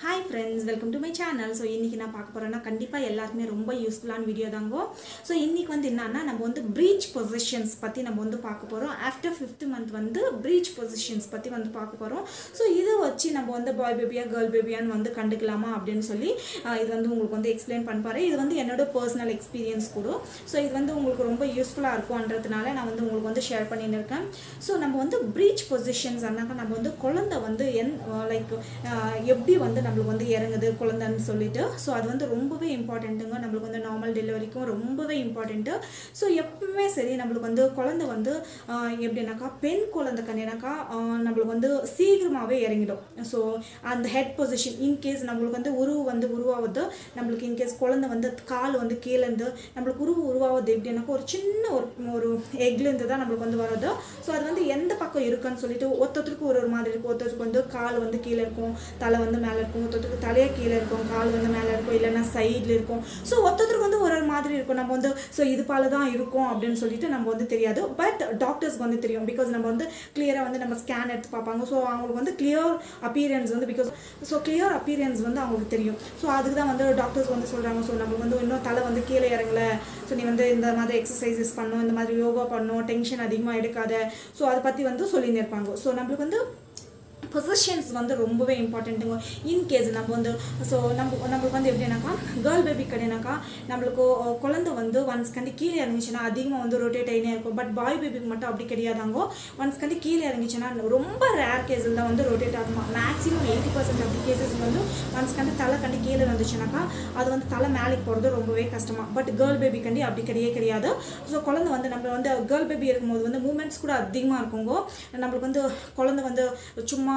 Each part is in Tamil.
hi friends welcome to my channel so இன்றைக்கி நான் பார்க்க போகிறேன்னா கண்டிப்பாக எல்லாருக்குமே ரொம்ப யூஸ்ஃபுல்லான வீடியோ தாங்கோ ஸோ இன்றைக்கி வந்து என்னன்னா நம்ம வந்து ப்ரீச் பொசிஷன்ஸ் பற்றி நம்ம வந்து பார்க்க போகிறோம் ஆஃப்டர் ஃபிஃப்த் மந்த் வந்து ப்ரீச் பொசிஷன்ஸ் பற்றி வந்து பார்க்க போகிறோம் ஸோ இதை வச்சு நம்ம வந்து பாய் பேபியா கேர்ள் பேபியான்னு வந்து கண்டுக்கலாமா அப்படின்னு சொல்லி ஆஹ், இது வந்து உங்களுக்கு வந்து எக்ஸ்பிளைன் பண்ண இது வந்து என்னோட பர்சனல் எக்ஸ்பீரியன்ஸ் கூட ஸோ இது வந்து உங்களுக்கு ரொம்ப யூஸ்ஃபுல்லாக இருக்கும்ன்றதுனால நான் வந்து உங்களுக்கு வந்து ஷேர் பண்ணின்னு இருக்கேன் ஸோ நம்ம வந்து ப்ரீச் பொசிஷன்ஸ் அண்ணாக்கா நம்ம வந்து குழந்தை வந்து என் லைக் எப்படி வந்து நம்மளுக்கு வந்து இறங்குது குழந்தைன்னு சொல்லிட்டு ஸோ அது வந்து ரொம்பவே இம்பார்ட்டண்ட்டுங்க நம்மளுக்கு வந்து நார்மல் டெலிவரிக்கும் ரொம்பவே இம்பார்ட்டண்ட்டு ஸோ எப்பவுமே சரி நம்மளுக்கு வந்து குழந்தை வந்து ஆஹ், எப்படின்னாக்கா பெண் குழந்தை கண்ணினாக்கா நம்மளுக்கு வந்து சீக்கிரமாகவே இறங்கிடும் ஸோ அந்த ஹெட் பொசிஷன் இன்கேஸ் நம்மளுக்கு வந்து உருவு வந்து உருவாகுது நம்மளுக்கு இன்கேஸ் குழந்தை வந்து கால் வந்து கீழேருந்து நம்மளுக்கு உருவு உருவாகுது எப்படின்னாக்கா ஒரு சின்ன ஒரு ஒரு எக்லேருந்து தான் நம்மளுக்கு வந்து வருது ஸோ அது வந்து எந்த பக்கம் இருக்குன்னு சொல்லிட்டு ஒருத்தருக்கு ஒரு ஒரு மாதிரி இருக்கும் ஒருத்தருக்கு வந்து கால் வந்து கீழே இருக்கும் தலை வந்து மேலே இருக்கும் ஒருத்தருக்கு தலையே கீழே இருக்கும் கால் வந்து மேலே இருக்கும் இல்லைன்னா சைடில் இருக்கும் ஸோ ஒருத்தருக்கு வந்து ஒரு ஒரு மாதிரி இருக்கும் நம்ம வந்து ஸோ இது பால தான் இருக்கும் அப்படின்னு சொல்லிட்டு நம்ம வந்து தெரியாது பட் டாக்டர்ஸ்க்கு வந்து தெரியும் பிகாஸ் நம்ம வந்து கிளியராக வந்து நம்ம ஸ்கேன் எடுத்து பார்ப்பாங்க ஸோ அவங்களுக்கு வந்து கிளியர் அப்பியரன்ஸ் வந்து பிகாஸ் ஸோ கிளியர் அப்பியரன்ஸ் வந்து அவங்களுக்கு தெரியும் ஸோ அதுக்கு தான் வந்து டாக்டர்ஸ் வந்து சொல்கிறாங்க ஸோ நம்மளுக்கு வந்து இன்னும் தலை வந்து கீழே இறங்கல ஸோ நீ வந்து இந்த மாதிரி எக்ஸசைசஸ் பண்ணும் இந்த மாதிரி யோகா பண்ணும் டென்ஷன் அதிகமாக எடுக்காத ஸோ அதை பற்றி வந்து சொல்லின்னு இருப்பாங்க ஸோ நம்மளுக்கு வந்து பொசிஷன்ஸ் வந்து ரொம்பவே இம்பார்ட்டண்ட்டுங்க இன்கேஸ் நம்ம வந்து ஸோ நம்ம நம்மளுக்கு வந்து எப்படின்னாக்கா கேர்ள் பேபி கிடையானாக்கா நம்மளுக்கு அஹ், குழந்தை வந்து ஒன்ஸ் கண்டி கீழே இறங்குச்சுன்னா அதிகமாக வந்து ரொட்டேட் ஆகினே இருக்கும் பட் பாய் பேபிக்கு மட்டும் அப்படி கிடையாதாங்கோ ஒன்ஸ் கண்டி கீழே இறங்குச்சுன்னா ரொம்ப ரேர் கேஸில் தான் வந்து ரொட்டேட் ஆகுமா மேக்ஸிமம் எயிட்டி பர்சன்ட் அப்படி கேசஸ் வந்து ஒன்ஸ் கண்டி தலை கண்டி கீழே வந்துச்சுனாக்கா அது வந்து தலை மேலேக்கு போகிறது ரொம்பவே கஷ்டமா பட் கேர்ள் பேபி கண்டி அப்படி கிடையவே கிடையாது ஸோ குழந்தை வந்து நம்ம வந்து கேர்ள் பேபி இருக்கும்போது வந்து மூமெண்ட்ஸ் கூட அதிகமாக இருக்குங்க நம்மளுக்கு வந்து குழந்தை வந்து சும்மா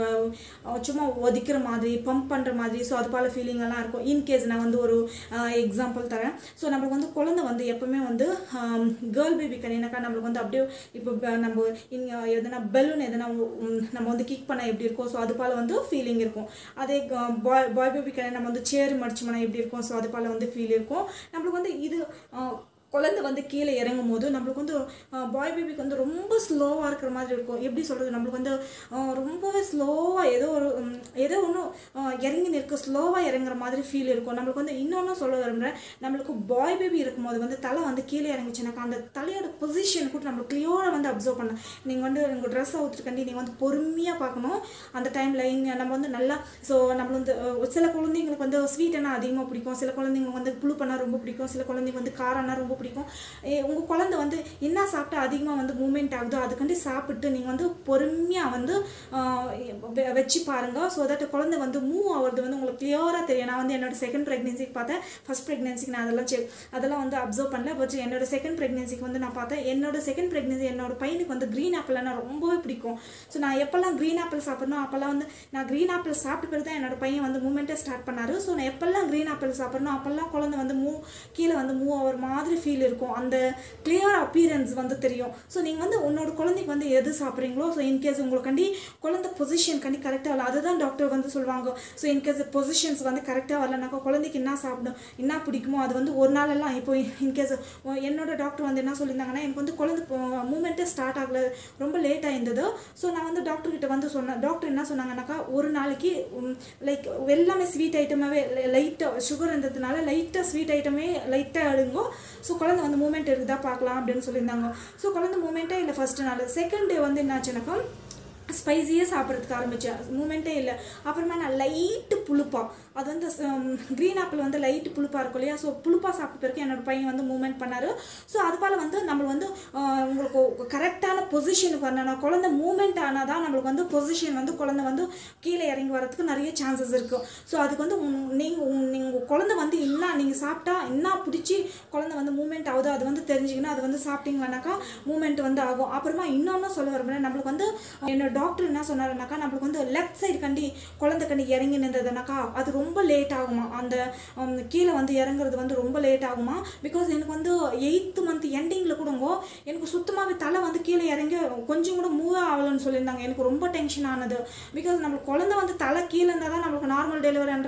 அஹ், சும்மா ஒதிக்கிற மாதிரி பம்ப் பண்ணுற மாதிரி ஸோ அது போல ஃபீலிங் எல்லாம் இருக்கும் இன்கேஸ் நான் வந்து ஒரு எக்ஸாம்பிள் தரேன் ஸோ நம்மளுக்கு வந்து குழந்தை வந்து எப்பவுமே வந்து கேர்ள் பேபி கண்ணினாக்கா நம்மளுக்கு வந்து அப்படியே இப்போ ப- நம்ம இங்கே எதனா பெலூன் எதனா உம், நம்ம வந்து கிக் பண்ண எப்படி இருக்கும் ஸோ அது போல வந்து ஃபீலிங் இருக்கும் அதே பாய் பாய் பேபி கண்ணி நம்ம வந்து சேர் மடிச்சோம்னா எப்படி இருக்கும் ஸோ அது போல வந்து ஃபீல் இருக்கும் நம்மளுக்கு வந்து இது அஹ், குழந்தை வந்து கீழே இறங்கும் போது நம்மளுக்கு வந்து பாய் பேபிக்கு வந்து ரொம்ப ஸ்லோவாக இருக்கிற மாதிரி இருக்கும் எப்படி சொல்கிறது நம்மளுக்கு வந்து அஹ், ரொம்பவே ஸ்லோவாக ஏதோ ஒரு உம், ஏதோ ஒன்றும் இறங்கி நிற்க ஸ்லோவாக இறங்குற மாதிரி ஃபீல் இருக்கும் நம்மளுக்கு வந்து இன்னொன்றும் சொல்ல விரும்புகிறேன் நம்மளுக்கு பாய் பேபி இருக்கும்போது வந்து தலை வந்து கீழே இறங்குச்சுனாக்கா அந்த தலையோட பொசிஷன் கூட நம்மளுக்கு கிளியராக வந்து அப்சர்வ் பண்ணலாம் நீங்கள் வந்து உங்கள் ட்ரெஸ் அவுத்துருக்கண்டி நீங்கள் வந்து பொறுமையாக பார்க்கணும் அந்த டைமில் இங்கே நம்ம வந்து நல்லா ஸோ நம்ம வந்து அஹ், சில குழந்தைங்களுக்கு வந்து ஸ்வீட் என்ன அதிகமாக பிடிக்கும் சில குழந்தைங்களுக்கு வந்து புழு பண்ணால் ரொம்ப பிடிக்கும் சில குழந்தைங்க வந்து காரம்னா ரொம்ப பிடிக்கும் உங்கள் குழந்தை வந்து என்ன சாப்பிட்டா அதிகமாக வந்து மூமெண்ட் ஆகுதோ அதுக்காண்டி சாப்பிட்டு நீங்கள் வந்து பொறுமையாக வந்து ஆஹ், வெ- வச்சு பாருங்கள் ஸோ தட் குழந்தை வந்து மூவ் ஆகிறது வந்து உங்களுக்கு கிளியராக தெரியும் நான் வந்து என்னோட செகண்ட் ப்ரெக்னென்சிக்கு பார்த்தேன் ஃபர்ஸ்ட் ப்ரெக்னென்சிக்கு நான் அதெல்லாம் செக் அதெல்லாம் வந்து அப்சர்வ் பண்ணல பட் என்னோட செகண்ட் ப்ரெக்னென்சிக்கு வந்து நான் பார்த்தேன் என்னோட செகண்ட் ப்ரெக்னென்சி என்னோட பையனுக்கு வந்து க்ரீன் ஆப்பிள்னா ரொம்பவே பிடிக்கும் ஸோ நான் எப்போல்லாம் க்ரீன் ஆப்பிள் சாப்பிட்றனோ அப்போல்லாம் வந்து நான் க்ரீன் ஆப்பிள் சாப்பிட்ட பிறகு தான் என்னோட பையன் வந்து மூமெண்ட்டை ஸ்டார்ட் பண்ணாரு ஸோ நான் எப்போல்லாம் க்ரீன் ஆப்பிள் சாப்பிட்றனோ அப்போல்லாம் குழந்தை வந்து மூவ் கீழே வந்து மூவ் ஆகிற மாதிரி ஃபீல் இருக்கும் அந்த கிளியர் அப்பியரன்ஸ் வந்து தெரியும் ஸோ நீங்கள் வந்து உன்னோட குழந்தைக்கு வந்து எது சாப்பிட்றீங்களோ ஸோ இன்கேஸ் உங்களுக்காண்டி குழந்தை பொசிஷன் கண்டி கரெக்டாக வரல அதுதான் டாக்டர் வந்து சொல்லுவாங்க ஸோ இன்கேஸ் பொசிஷன்ஸ் வந்து கரெக்டாக வரலனாக்கா குழந்தைக்கு என்ன சாப்பிடும் என்ன பிடிக்குமோ அது வந்து ஒரு நாளெல்லாம் இப்போ இன்கேஸ் என்னோட டாக்டர் வந்து என்ன சொல்லியிருந்தாங்கன்னா எனக்கு வந்து குழந்தை மூமெண்ட்டே ஸ்டார்ட் ஆகல ரொம்ப லேட்டாக இருந்தது ஸோ நான் வந்து டாக்டர் கிட்ட வந்து சொன்னேன் டாக்டர் என்ன சொன்னாங்கன்னாக்கா ஒரு நாளைக்கு லைக் எல்லாமே ஸ்வீட் ஐட்டமாகவே லைட்டாக சுகர் இருந்ததுனால லைட்டாக ஸ்வீட் ஐட்டமே லைட்டாக எடுங்கோ ஸோ குழந்தை வந்து மூமெண்ட் இருக்குதா பார்க்கலாம் அப்படின்னு சொல்லியிருந்தாங்க ஸோ குழந்தை மூமெண்ட்டே இல்லை ஃபர்ஸ்ட் நாள் செகண்ட் டே வந்து என்னாச்சுனாக்கா ஸ்பைஸியே சாப்பிட்றதுக்கு ஆரம்பித்தேன் மூமெண்ட்டே இல்லை அப்புறமா நான் லைட்டு புளிப்பா அது வந்து க்ரீன் ஆப்பிள் வந்து லைட்டு புளிப்பாக இருக்கும் இல்லையா ஸோ புளிப்பாக சாப்பிட்ட பிறகு என்னோட பையன் வந்து மூமெண்ட் பண்ணார் ஸோ அது போல் வந்து நம்ம வந்து ஆஹ், உங்களுக்கு கரெக்டான பொசிஷனுக்கு வரணும் குழந்தை மூமெண்ட் ஆனால் தான் நம்மளுக்கு வந்து பொசிஷன் வந்து குழந்தை வந்து கீழே இறங்கி வரதுக்கு நிறைய சான்சஸ் இருக்கும் ஸோ அதுக்கு வந்து நீங்கள் நீங்கள் குழந்தை வந்து என்ன நீங்கள் சாப்பிட்டா என்ன பிடிச்சி குழந்தை வந்து மூமெண்ட் ஆகுதோ அது வந்து தெரிஞ்சுக்கணும் அது வந்து சாப்பிட்டீங்கன்னாக்கா மூமெண்ட் வந்து ஆகும் அப்புறமா இன்னொன்று சொல்ல விரும்புகிறேன் நம்மளுக்கு வந்து என்னோட டாக்டர் என்ன சொன்னாருனாக்கா நம்மளுக்கு வந்து லெஃப்ட் சைடு கண்டி குழந்தை கண்டி இறங்கி நின்றதுனாக்கா அது ரொம்ப லேட் ஆகுமா அந்த um, கீழே வந்து இறங்குறது வந்து ரொம்ப லேட் ஆகுமா பிகாஸ் எனக்கு வந்து எயித்து மந்த் எண்டிங்கில் கூடங்கோ எனக்கு சுத்தமாகவே தலை வந்து கீழே இறங்கி கொஞ்சம் கூட மூவ் ஆகலன்னு சொல்லியிருந்தாங்க எனக்கு ரொம்ப டென்ஷன் ஆனது பிகாஸ் நம்மளுக்கு குழந்தை வந்து தலை கீழே இருந்தால் தான் நம்மளுக்கு நார்மல் டெலிவரின்ற ஒரு வார்த்தை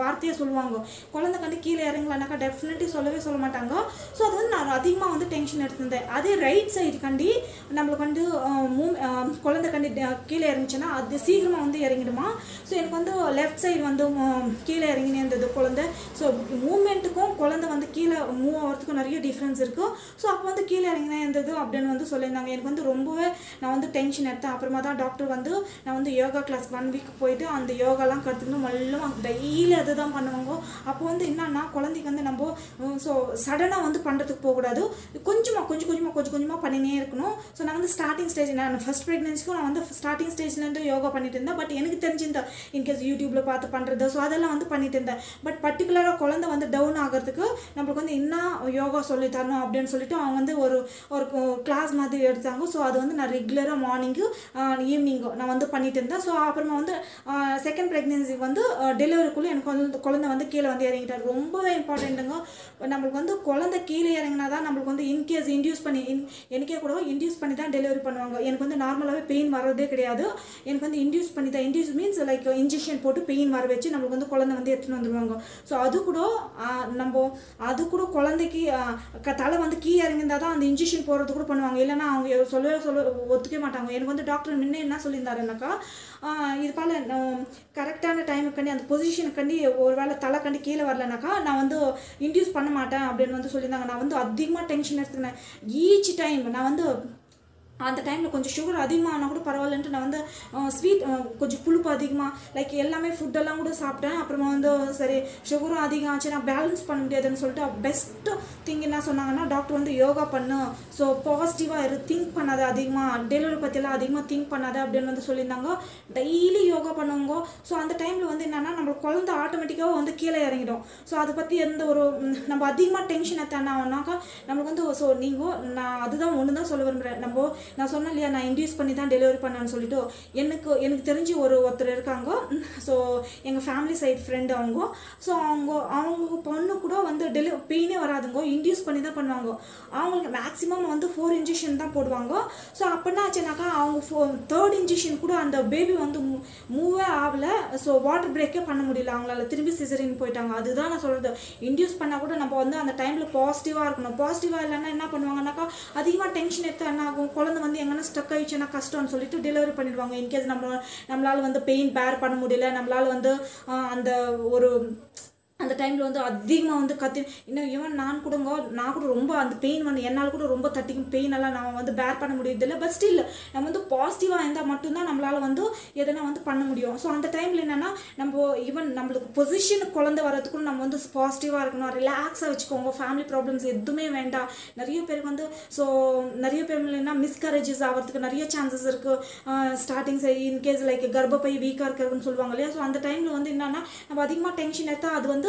வார்த்தையை சொல்லுவாங்க குழந்தை கண்டு கீழே இறங்கலனாக்கா டெஃபினெட்லி சொல்லவே சொல்ல மாட்டாங்க ஸோ அது வந்து நான் அதிகமாக வந்து டென்ஷன் எடுத்திருந்தேன் அதே ரைட் சைடு கண்டி நம்மளுக்கு வந்து அஹ், மூ அஹ், குழந்தை கண்டி ட- கீழே இறங்குச்சுன்னா அது சீக்கிரமாக வந்து இறங்கிடுமா ஸோ எனக்கு வந்து லெஃப்ட் சைடு வந்து உம், கீழே இறங்கினே இருந்தது குழந்தை ஸோ மூமெண்ட்டுக்கும் குழந்தை வந்து கீழே மூவ் ஆகிறதுக்கும் நிறைய டிஃப்ரென்ஸ் இருக்கும் ஸோ அப்போ வந்து கீழே இறங்கினே இருந்தது அப்படின்னு வந்து சொல்லியிருந்தாங்க எனக்கு வந்து ரொம்பவே நான் வந்து டென்ஷன் எடுத்தேன் அப்புறமா தான் டாக்டர் வந்து நான் வந்து யோகா கிளாஸ் ஒன் வீக் போயிட்டு அந்த யோகாலாம் கற்றுக்கணும் மல்லும் டெய்லி அதுதான் பண்ணுவாங்க அப்போ வந்து என்னன்னா குழந்தைக்கு வந்து நம்ம ஸோ சடனாக வந்து பண்ணுறதுக்கு போகக்கூடாது கொஞ்சமாக கொஞ்சம் கொஞ்சமாக கொஞ்சம் கொஞ்சமாக பண்ணினே இருக்கணும் ஸோ நான் வந்து ஸ்டார்டிங் ஸ்டேஜ் நான் ஃபர்ஸ்ட் ப்ரெக்னென்சிக்கும் நான் வந்து ஸ்டார்டிங் ஸ்டேஜ்லேருந்து யோகா பண்ணிட்டு இருந்தேன் பட் எனக்கு தெரிஞ்சிருந்த இன்கேஸ் யூடியூப்பில் பார்த்து பண்ணுறது ஸோ அதெல்லாம் வந்து பண்ணிட்டு இருந்தேன் பட் பர்டிகுலராக குழந்தை வந்து டவுன் ஆகிறதுக்கு நம்மளுக்கு வந்து என்ன யோகா சொல்லி தரணும் அப்படின்னு சொல்லிட்டு அவங்க வந்து ஒரு ஒரு கிளாஸ் மாதிரி எடுத்தாங்க ஸோ அது வந்து நான் ரெகுலராக மார்னிங்கு ஈவினிங்கு நான் வந்து பண்ணிட்டு இருந்தேன் ஸோ அப்புறமா வந்து செகண்ட் ப்ரெக்னென்சி வந்து டெலிவரிக்குள்ளே எனக்கு வந்து குழந்தை வந்து கீழே வந்து இறங்கிட்டார் ரொம்பவே இம்பார்ட்டண்ட்டுங்க நம்மளுக்கு வந்து குழந்தை கீழே இறங்கினா தான் நம்மளுக்கு வந்து இன்கேஸ் இன்டியூஸ் பண்ணி இன் எனக்கே கூட இன்டியூஸ் பண்ணி தான் டெலிவரி பண்ணுவாங்க எனக்கு வந்து நார்மலாகவே பெயின் வர்றதே கிடையாது எனக்கு வந்து இன்டியூஸ் பண்ணி தான் இன்டியூஸ் மீன்ஸ் லைக் இன்ஜெக்ஷன் போட்டு பெயின் வர வச்சு நம்மளுக்கு வந்து குழந்தை வந்து எடுத்துன்னு வந்துடுவாங்க ஸோ அது கூட ஆ, நம்ம அது கூட குழந்தைக்கு ஆ, க- தலை வந்து கீ இறங்கியிருந்தா தான் அந்த இன்ஜெக்ஷன் போடுறது கூட பண்ணுவாங்க இல்லைன்னா அவங்க சொல்லவே சொல்ல ஒத்துக்கவே மாட்டாங்க எனக்கு வந்து டாக்டர் முன்ன என்ன சொல்லியிருந்தாருனாக்கா ஆ, இது போல் கரெக்டான டைமுக்காண்டி அந்த பொசிஷனுக்காண்டி ஒரு வேளை தலை கண்டி கீழே வரலனாக்கா நான் வந்து இன்டியூஸ் பண்ண மாட்டேன் அப்படின்னு வந்து சொல்லியிருந்தாங்க நான் வந்து அதிகமாக டென்ஷன் எடுத்துக்கினேன் ஈச் டைம் நான் வந்து அந்த டைமில் கொஞ்சம் சுகர் அதிகமானா கூட பரவாயில்லன்ட்டு நான் வந்து ஸ்வீட் கொஞ்சம் புளிப்பு அதிகமாக லைக் எல்லாமே ஃபுட்டெல்லாம் கூட சாப்பிட்டேன் அப்புறமா வந்து சரி சுகரும் அதிகம் ஆச்சு நான் பேலன்ஸ் பண்ண முடியாதுன்னு சொல்லிட்டு பெஸ்ட்டு திங் என்ன சொன்னாங்கன்னா டாக்டர் வந்து யோகா பண்ணு ஸோ பாசிட்டிவாக இரு திங்க் பண்ணாத அதிகமாக டெலிவரி பற்றியெல்லாம் அதிகமாக திங்க் பண்ணாத அப்படின்னு வந்து சொல்லியிருந்தாங்க டெய்லி யோகா பண்ணுவாங்க ஸோ அந்த டைமில் வந்து என்னென்னா நம்ம குழந்தை ஆட்டோமேட்டிக்காக வந்து கீழே இறங்கிடும் ஸோ அதை பற்றி எந்த ஒரு ம், நம்ம அதிகமாக டென்ஷன் எத்தானாக்கா நம்மளுக்கு வந்து ஸோ நீங்கள் நான் அதுதான் ஒன்று தான் சொல்ல விரும்புகிறேன் நம்ம நான் சொன்னேன் இல்லையா நான் இன்டியூஸ் பண்ணி தான் டெலிவரி பண்ணேன்னு சொல்லிட்டு எனக்கு எனக்கு தெரிஞ்சு ஒரு ஒருத்தர் இருக்காங்க ஸோ எங்கள் ஃபேமிலி சைட் ஃப்ரெண்டு அவங்க ஸோ அவங்க அவங்க பொண்ணு கூட வந்து டெலி பெயினே வராதுங்க இன்டியூஸ் பண்ணி தான் பண்ணுவாங்க அவங்களுக்கு மேக்ஸிமம் வந்து ஃபோர் இன்ஜெக்ஷன் தான் போடுவாங்க ஸோ அப்படின்னா ஆச்சுனாக்கா அவங்க ஃபோ தேர்ட் இன்ஜெக்ஷன் கூட அந்த பேபி வந்து மூவே ஆகல ஸோ வாட்டர் பிரேக்கே பண்ண முடியல அவங்களால திரும்பி சிசரின் போயிட்டாங்க அதுதான் நான் சொல்கிறது இன்டியூஸ் பண்ணால் கூட நம்ம வந்து அந்த டைமில் பாசிட்டிவாக இருக்கணும் பாசிட்டிவாக இல்லைன்னா என்ன பண்ணுவாங்கன்னாக்கா அதிகமாக டென்ஷன் எடுத்து என்ன ஆகும் குழந்தை வந்து எங்கன்னா ஸ்டக் ஆயிடுச்சுன்னா கஷ்டம்னு சொல்லிட்டு டெலிவரி பண்ணிடுவாங்க இன்கேஸ் நம்ம நம்மளால வந்து பெயின் பேர் பண்ண முடியல நம்மளால வந்து ஆஹ், அந்த ஒரு அந்த டைமில் வந்து அதிகமாக வந்து கத்தி இன்னும் ஈவன் நான் கூடங்க நான் கூட ரொம்ப அந்த பெயின் வந்து என்னால் கூட ரொம்ப தட்டிக்கும் பெயின் எல்லாம் நான் வந்து பேர் பண்ண முடியறதில்ல பட் ஸ்டில் நம்ம வந்து பாசிட்டிவாக இருந்தால் மட்டும்தான் நம்மளால் வந்து எதனா வந்து பண்ண முடியும் ஸோ அந்த டைமில் என்னென்னா நம்ம ஈவன் நம்மளுக்கு பொசிஷனுக்கு குழந்தை வரதுக்கும் நம்ம வந்து பாசிட்டிவாக இருக்கணும் ரிலாக்ஸாக வச்சுக்கோங்க ஃபேமிலி ப்ராப்ளம்ஸ் எதுவுமே வேண்டாம் நிறைய பேருக்கு வந்து ஸோ நிறைய பேர் என்ன மிஸ்கரேஜஸ் ஆகிறதுக்கு நிறைய சான்சஸ் இருக்குது ஸ்டார்டிங் இன்கேஸ் லைக் கர்ப்பப்பை வீக்காக இருக்கிறதுன்னு சொல்லுவாங்க இல்லையா ஸோ அந்த டைமில் வந்து என்னென்னா நம்ம அதிகமாக டென்ஷன் எடுத்தால் அது வந்து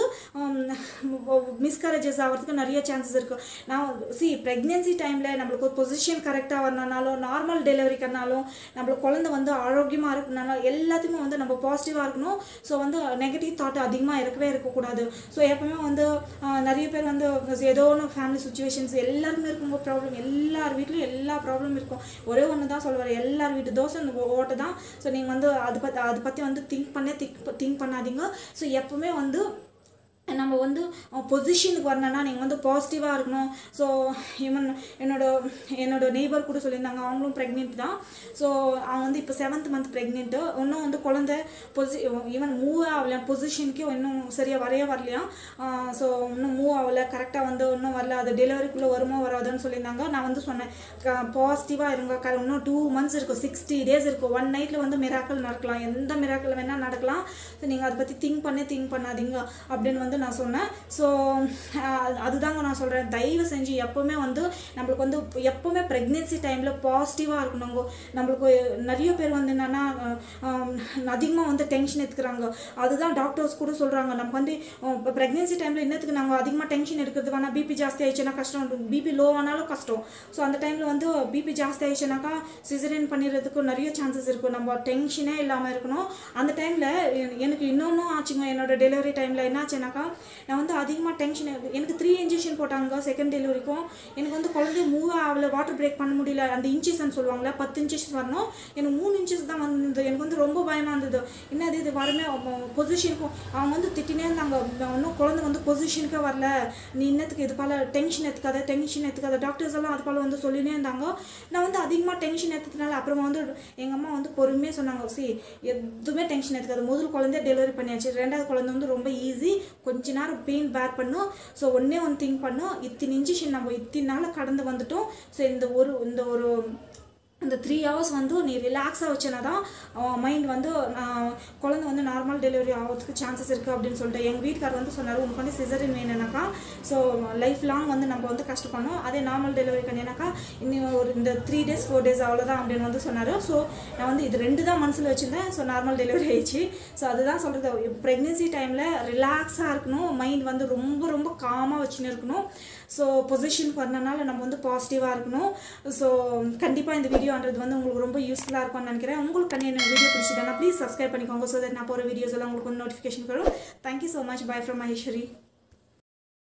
மிஸ்கரேஜஸ் ஆகிறதுக்கு நிறைய சான்சஸ் இருக்குது நான் சி ப்ரெக்னென்சி டைமில் நம்மளுக்கு ஒரு பொசிஷன் கரெக்டாக வரணுனாலும் நார்மல் டெலிவரிக்குனாலும் நம்மளுக்கு குழந்தை வந்து ஆரோக்கியமாக இருக்கணும்னாலும் எல்லாத்தையுமே வந்து நம்ம பாசிட்டிவாக இருக்கணும் ஸோ வந்து நெகட்டிவ் தாட் அதிகமாக இருக்கவே இருக்கக்கூடாது ஸோ எப்பவுமே வந்து ஆஹ், நிறைய பேர் வந்து ஏதோ ஒன்று ஃபேமிலி சுச்சுவேஷன்ஸ் எல்லாருமே இருக்கும்போது ப்ராப்ளம் எல்லார் வீட்லையும் எல்லா ப்ராப்ளம் இருக்கும் ஒரே ஒன்று தான் சொல்லுவார் எல்லார் வீட்டு தோசை இந்த ஓட்டை தான் ஸோ நீங்கள் வந்து அதை பற்றி அதை பற்றி வந்து திங்க் பண்ணே திங்க் திங்க் பண்ணாதீங்க ஸோ எப்பவுமே வந்து நம்ம வந்து பொசிஷனுக்கு வரணும்னா நீங்கள் வந்து பாசிட்டிவாக இருக்கணும் ஸோ ஈவன் என்னோட என்னோட நெய்பர் கூட சொல்லியிருந்தாங்க அவங்களும் ப்ரெக்னென்ட் தான் ஸோ அவங்க வந்து இப்போ செவன்த் மந்த் ப்ரெக்னென்ட்டு இன்னும் வந்து குழந்தை பொசி ஈவன் மூவ் ஆகல பொசிஷனுக்கே இன்னும் சரியாக வரைய வரலையா ஸோ இன்னும் மூவ் ஆகலை கரெக்டாக வந்து இன்னும் வரல அது டெலிவரிக்குள்ளே வருமோ வராதுன்னு சொல்லியிருந்தாங்க நான் வந்து சொன்னேன் பாசிட்டிவாக இருங்க க இன்னும் டூ மந்த்ஸ் இருக்கும் சிக்ஸ்டி டேஸ் இருக்கும் ஒன் நைட்டில் வந்து மிராக்கள் நடக்கலாம் எந்த மிராக்கள் வேணால் நடக்கலாம் ஸோ நீங்கள் அதை பற்றி திங்க் பண்ணி திங்க் பண்ணாதீங்க அப்படின்னு வந்து நான் சொன்னேன் ஸோ அதுதாங்க நான் சொல்கிறேன் தயவு செஞ்சு எப்போவுமே வந்து நம்மளுக்கு வந்து எப்போவுமே ப்ரெக்னென்சி டைமில் பாசிட்டிவாக இருக்கணுங்க நம்மளுக்கு நிறைய பேர் வந்து என்னென்னா அதிகமாக வந்து டென்ஷன் எடுத்துக்கிறாங்க அதுதான் டாக்டர்ஸ் கூட சொல்கிறாங்க நம்ம வந்து இப்போ ப்ரெக்னென்சி டைமில் என்னத்துக்கு நாங்கள் அதிகமாக டென்ஷன் எடுக்கிறது வேணால் பிபி ஜாஸ்தி ஆயிடுச்சுன்னா கஷ்டம் பிபி லோ ஆனாலும் கஷ்டம் ஸோ அந்த டைமில் வந்து பிபி ஜாஸ்தி ஆயிடுச்சுனாக்கா சிசரியன் பண்ணிடுறதுக்கு நிறைய சான்சஸ் இருக்கும் நம்ம டென்ஷனே இல்லாமல் இருக்கணும் அந்த டைமில் எனக்கு இன்னொன்றும் ஆச்சுங்க என்னோட டெலிவரி டைமில் என்னாச்சுனாக்கா நான் வந்து அதிகமாக டென்ஷன் எனக்கு த்ரீ இன்ஜெக்ஷன் போட்டாங்க செகண்ட் டெலிவரிக்கும் எனக்கு வந்து குழந்தை மூவ் ஆகல வாட்டர் பிரேக் பண்ண முடியல அந்த இன்ச்சஸ்ன்னு சொல்லுவாங்களே பத்து இன்ச்சஸ் வரணும் எனக்கு மூணு இன்ச்சஸ் தான் வந்தது எனக்கு வந்து ரொம்ப பயமாக இருந்தது என்னது இது வரமே பொசிஷனுக்கும் அவங்க வந்து திட்டினே இருந்தாங்க இன்னும் குழந்தை வந்து பொசிஷனுக்கே வரல நீ இன்னத்துக்கு இது போல டென்ஷன் எடுத்துக்காத டென்ஷன் எடுத்துக்காத டாக்டர்ஸ் எல்லாம் அது போல வந்து சொல்லினே இருந்தாங்க நான் வந்து அதிகமாக டென்ஷன் எடுத்ததுனால அப்புறமா வந்து எங்கள் அம்மா வந்து பொறுமையாக சொன்னாங்க சி எதுவுமே டென்ஷன் எடுத்துக்காது முதல் குழந்தை டெலிவரி பண்ணியாச்சு ரெண்டாவது குழந்தை வந்து ரொம்ப ஈஸி கொஞ்ச நேரம் பெயின் பேர் பண்ணும் ஸோ ஒன்றே ஒன்று திங்க் பண்ணும் இத்தனை இன்ஜெக்ஷன் நம்ம இத்தனை நாள் கடந்து வந்துட்டோம் ஸோ இந்த ஒரு இந்த ஒரு இந்த த்ரீ ஹவர்ஸ் வந்து நீ ரிலாக்ஸாக வச்சனா தான் மைண்ட் வந்து நான் குழந்தை வந்து நார்மல் டெலிவரி ஆகிறதுக்கு சான்சஸ் இருக்குது அப்படின்னு சொல்லிட்டு எங்கள் வீட்டுக்கார் வந்து சொன்னார் உனக்கு வந்து சிசரின் வேணும்னாக்கா ஸோ லைஃப் லாங் வந்து நம்ம வந்து கஷ்டப்படணும் அதே நார்மல் டெலிவரி பண்ணினாக்கா இன்னும் ஒரு இந்த த்ரீ டேஸ் ஃபோர் டேஸ் அவ்வளோதான் அப்படின்னு வந்து சொன்னார் ஸோ நான் வந்து இது ரெண்டு தான் மனசில் வச்சுருந்தேன் ஸோ நார்மல் டெலிவரி ஆயிடுச்சு ஸோ அதுதான் சொல்கிறது ப்ரெக்னென்சி டைமில் ரிலாக்ஸாக இருக்கணும் மைண்ட் வந்து ரொம்ப ரொம்ப காமாக வச்சுன்னு இருக்கணும் ஸோ பொசிஷனுக்கு வரனால நம்ம வந்து பாசிட்டிவாக இருக்கணும் ஸோ கண்டிப்பாக இந்த வீடியோன்றது வந்து உங்களுக்கு ரொம்ப யூஸ்ஃபுல்லாக இருக்கும்னு நினைக்கிறேன் உங்களுக்கு கண்ணி என்ன வீடியோ பிடிச்சிட்டேன்னா ப்ளீஸ் சப்ஸ்கிரைப் பண்ணிக்கோங்க ஸோ தட் நான் போகிற வீடியோஸ் எல்லாம் உங்களுக்கு வந்து நோட்டிஃபிகேஷன் வரும் thank you so much bye from Maheswari